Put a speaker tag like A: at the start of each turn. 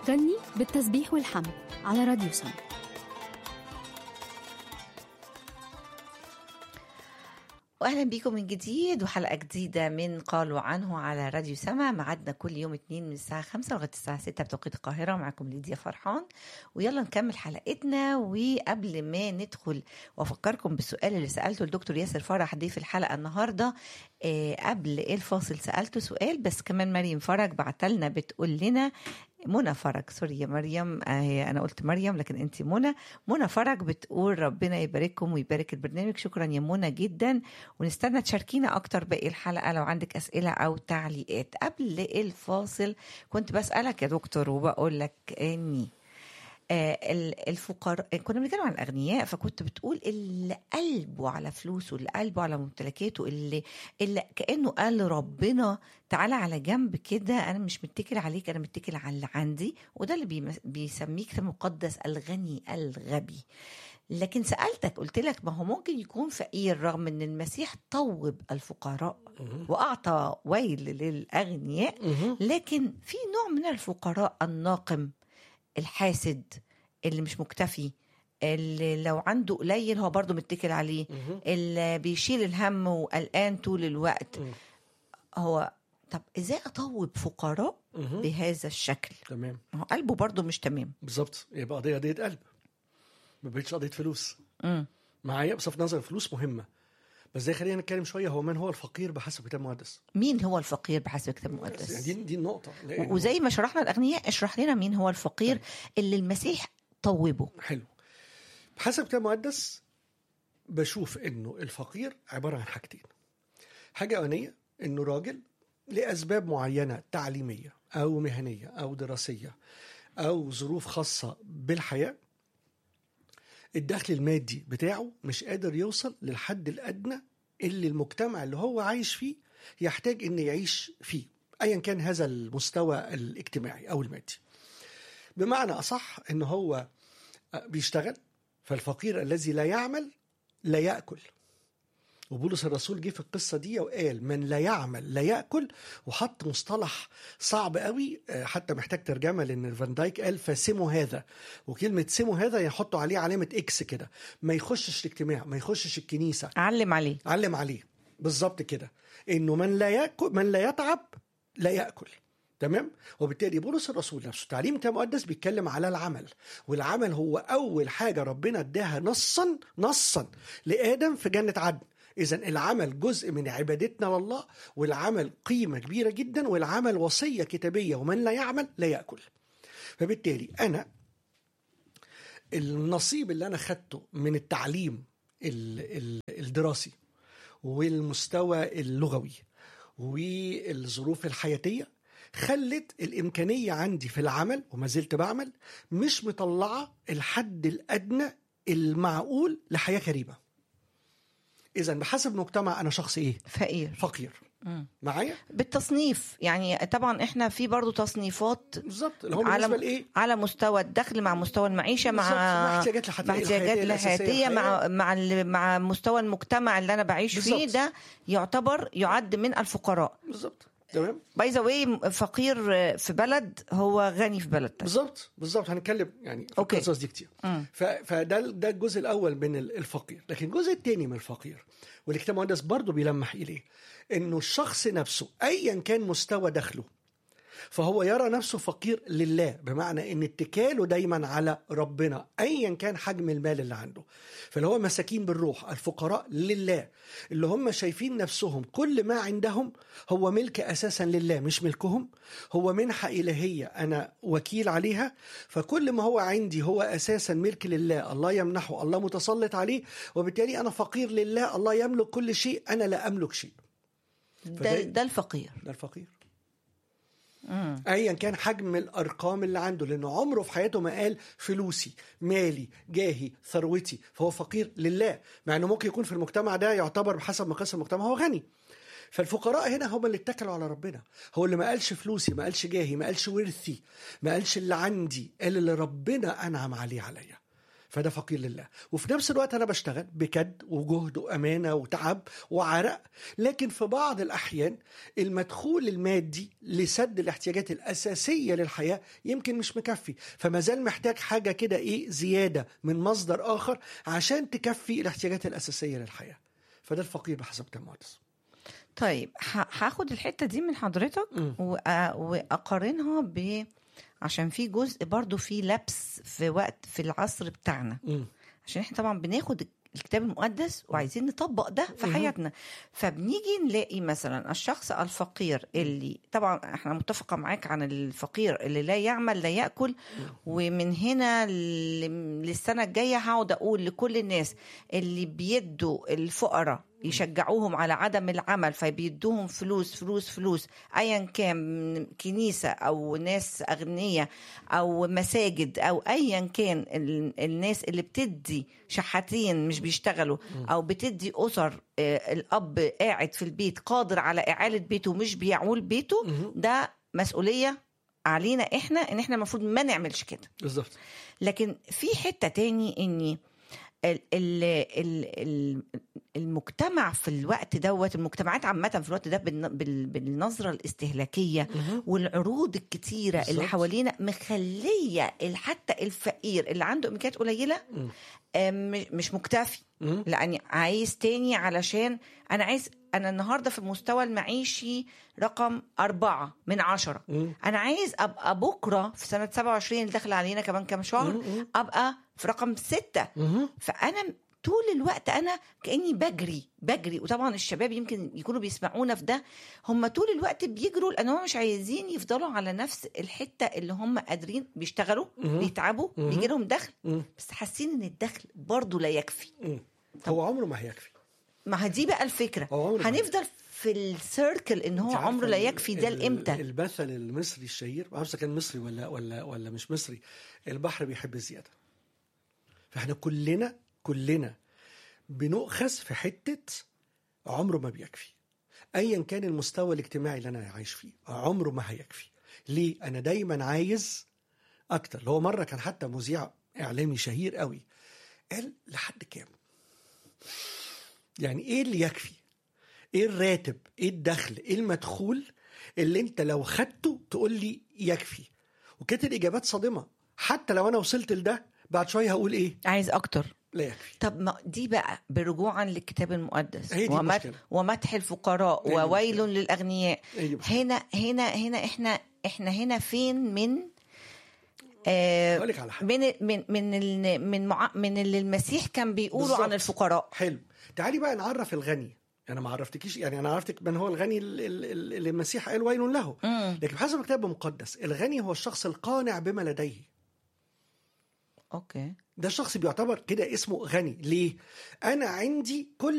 A: غني بالتسبيح والحمد على راديو سما
B: واهلا بيكم من جديد وحلقه جديده من قالوا عنه على راديو سما ميعادنا كل يوم اتنين من الساعه 5 لغايه الساعه 6 بتوقيت القاهره معاكم ليديا فرحان ويلا نكمل حلقتنا وقبل ما ندخل وافكركم بالسؤال اللي سالته الدكتور ياسر فرح ضيف الحلقه النهارده آه قبل الفاصل سالته سؤال بس كمان مريم فرج بعتلنا بتقول لنا منى فرج سوري يا مريم آه انا قلت مريم لكن انت منى منى فرج بتقول ربنا يبارككم ويبارك البرنامج شكرا يا منى جدا ونستنى تشاركينا اكتر باقي الحلقه لو عندك اسئله او تعليقات قبل الفاصل كنت بسالك يا دكتور وبقول لك اني آه الفقراء كنا بنتكلم عن الاغنياء فكنت بتقول اللي قلبه على فلوسه اللي قلبه على ممتلكاته اللي اللي كانه قال ربنا تعالى على جنب كده انا مش متكل عليك انا متكل على اللي عندي وده اللي بيسميه كتاب مقدس الغني الغبي لكن سالتك قلت لك ما هو ممكن يكون فقير رغم ان المسيح طوب الفقراء واعطى ويل للاغنياء لكن في نوع من الفقراء الناقم الحاسد اللي مش مكتفي اللي لو عنده قليل هو برضه متكل عليه اللي بيشيل الهم وقلقان طول الوقت هو طب ازاي اطوب فقراء بهذا الشكل
C: تمام
B: ما هو قلبه برضه مش تمام
C: بالظبط يبقى قضيه قضيه قلب ما بقتش قضيه فلوس
B: مم.
C: معايا بس في نظر الفلوس مهمه بس زي خلينا نتكلم شويه هو من هو الفقير بحسب الكتاب المقدس
B: مين هو الفقير بحسب الكتاب
C: يعني
B: المقدس
C: دي دي النقطه لأن-
B: وزي ما شرحنا الاغنياء اشرح لنا مين هو الفقير اللي المسيح طوبه
C: حلو بحسب الكتاب المقدس بشوف انه الفقير عباره عن حاجتين حاجه اولانيه انه راجل لاسباب معينه تعليميه او مهنيه او دراسيه او ظروف خاصه بالحياه الدخل المادي بتاعه مش قادر يوصل للحد الادنى اللي المجتمع اللي هو عايش فيه يحتاج ان يعيش فيه ايا كان هذا المستوى الاجتماعي او المادي بمعنى اصح ان هو بيشتغل فالفقير الذي لا يعمل لا ياكل وبولس الرسول جه في القصه دي وقال من لا يعمل لا ياكل وحط مصطلح صعب قوي آه، حتى محتاج ترجمه لان فان دايك قال فسموا هذا وكلمه سموا هذا يحطوا عليه علامه اكس كده ما يخشش الاجتماع ما يخشش الكنيسه
B: علم عليه
C: علم عليه بالظبط كده انه من لا ياكل من لا يتعب لا ياكل تمام وبالتالي بولس الرسول نفسه تعليم الكتاب المقدس بيتكلم على العمل والعمل هو اول حاجه ربنا اداها نصا نصا لادم في جنه عدن اذا العمل جزء من عبادتنا لله والعمل قيمه كبيره جدا والعمل وصيه كتابيه ومن لا يعمل لا ياكل فبالتالي انا النصيب اللي انا خدته من التعليم ال- ال- الدراسي والمستوى اللغوي والظروف الحياتيه خلت الامكانيه عندي في العمل وما زلت بعمل مش مطلعه الحد الادنى المعقول لحياه كريمه اذا بحسب المجتمع انا شخص ايه
B: فقير
C: فقير
B: مم.
C: معايا
B: بالتصنيف يعني طبعا احنا في برضو تصنيفات
C: بالظبط اللي هو
B: على
C: بالنسبه لايه
B: على مستوى الدخل مع مستوى المعيشه مع
C: بالظبط، مع احتياجات الحياتية-
B: مع احتياجات
C: الأساسية
B: الحياتيه مع
C: الحياة.
B: مع ال- مع مستوى المجتمع اللي انا بعيش فيه
C: بالظبط.
B: ده يعتبر يعد من الفقراء
C: بالظبط تمام
B: باي ذا واي فقير في بلد هو غني في بلد تاني.
C: بالظبط بالظبط هنتكلم يعني في
B: أوكي.
C: القصص دي كتير
B: مم.
C: ف- فده ده الجزء الاول من ال- الفقير لكن الجزء الثاني من الفقير والكتاب المقدس برضه بيلمح اليه انه الشخص نفسه ايا كان مستوى دخله فهو يرى نفسه فقير لله بمعنى ان اتكاله دايما على ربنا ايا كان حجم المال اللي عنده فاللي هو مساكين بالروح الفقراء لله اللي هم شايفين نفسهم كل ما عندهم هو ملك اساسا لله مش ملكهم هو منحه الهيه انا وكيل عليها فكل ما هو عندي هو اساسا ملك لله الله يمنحه الله متسلط عليه وبالتالي انا فقير لله الله يملك كل شيء انا لا املك شيء
B: ده
C: فده-
B: ده الفقير
C: ده الفقير
B: مم.
C: ايا كان حجم الارقام اللي عنده لانه عمره في حياته ما قال فلوسي مالي جاهي ثروتي فهو فقير لله مع انه ممكن يكون في المجتمع ده يعتبر بحسب مقاس المجتمع هو غني فالفقراء هنا هم اللي اتكلوا على ربنا هو اللي ما قالش فلوسي ما قالش جاهي ما قالش ورثي ما قالش اللي عندي قال اللي ربنا انعم عليه عليا فده فقير لله وفي نفس الوقت انا بشتغل بكد وجهد وامانه وتعب وعرق لكن في بعض الاحيان المدخول المادي لسد الاحتياجات الاساسيه للحياه يمكن مش مكفي فما زال محتاج حاجه كده ايه زياده من مصدر اخر عشان تكفي الاحتياجات الاساسيه للحياه فده الفقير بحسب كلام مقدس
B: طيب ه- هاخد الحته دي من حضرتك
C: مم.
B: وأ- واقارنها ب عشان في جزء برضو في لبس في وقت في العصر بتاعنا
C: مم.
B: عشان احنا طبعا بناخد الكتاب المقدس وعايزين نطبق ده في
C: مهم.
B: حياتنا فبنيجي نلاقي مثلا الشخص الفقير اللي طبعا احنا متفقه معاك عن الفقير اللي لا يعمل لا ياكل ومن هنا ل- للسنه الجايه هقعد اقول لكل الناس اللي بيدوا الفقراء يشجعوهم على عدم العمل فبيدوهم فلوس فلوس فلوس ايا كان كنيسه او ناس اغنياء او مساجد او ايا كان ال- الناس اللي بتدي شحاتين مش بيشتغلوا او بتدي اسر آه، الاب قاعد في البيت قادر على اعاله بيته مش بيعول بيته
C: مهم.
B: ده مسؤوليه علينا احنا ان احنا المفروض ما نعملش كده
C: بالظبط
B: لكن في حته تاني اني ال ال ال ال المجتمع في الوقت دوت المجتمعات عامه في الوقت ده بالن- بال- بالنظره الاستهلاكيه
C: مهم.
B: والعروض الكتيره اللي
C: بالظبط.
B: حوالينا مخليه ال- حتى الفقير اللي عنده امكانيات قليله
C: مم.
B: آم، مش- مش مكتفي
C: مم.
B: لاني عايز تاني علشان انا عايز انا النهارده في المستوى المعيشي رقم أربعة من عشرة
C: مم.
B: انا عايز ابقى بكره في سنه 27 اللي داخله علينا كمان كام شهر
C: مم.
B: ابقى في رقم ستة
C: مهم.
B: فانا طول الوقت انا كاني بجري بجري وطبعا الشباب يمكن يكونوا بيسمعونا في ده هم طول الوقت بيجروا لان هم مش عايزين يفضلوا على نفس الحته اللي هم قادرين بيشتغلوا
C: مهم.
B: بيتعبوا
C: مهم.
B: بيجي لهم دخل
C: مم.
B: بس حاسين ان الدخل برضه لا يكفي
C: مم. هو عمره ما هيكفي
B: ما هي دي بقى الفكره
C: هو عمره ما
B: هنفضل في السيركل ان هو
C: أنت عارفة
B: عمره لا
C: ال-
B: يكفي ده
C: ال-
B: لامتى
C: المثل المصري الشهير ما اعرفش كان مصري ولا ولا ولا مش مصري البحر بيحب الزياده فاحنا كلنا كلنا بنؤخذ في حته عمره ما بيكفي ايا كان المستوى الاجتماعي اللي انا عايش فيه عمره ما هيكفي ليه انا دايما عايز اكتر هو مره كان حتى مذيع اعلامي شهير قوي قال لحد كام يعني ايه اللي يكفي ايه الراتب ايه الدخل ايه المدخول اللي انت لو خدته تقول لي يكفي وكانت الاجابات صادمه حتى لو انا وصلت لده بعد شويه هقول ايه
B: عايز اكتر
C: لا يكفي
B: طب ما دي بقى برجوعا للكتاب المقدس
C: هي دي
B: ومت
C: المشكلة.
B: ومدح الفقراء
C: هي دي
B: وويل
C: المشكلة.
B: للاغنياء
C: هي دي المشكلة.
B: هنا هنا هنا احنا احنا هنا فين من آه
C: هقول لك على حاجه
B: من من من ال- من مع من اللي المسيح كان بيقوله
C: بالظبط.
B: عن الفقراء
C: حلو تعالي بقى نعرف الغني انا ما عرفتكيش يعني انا عرفتك من هو الغني ال- ال- ال- اللي المسيح قال ويل له
B: مم.
C: لكن بحسب الكتاب المقدس الغني هو الشخص القانع بما لديه
B: اوكي
C: ده الشخص بيعتبر كده اسمه غني ليه انا عندي كل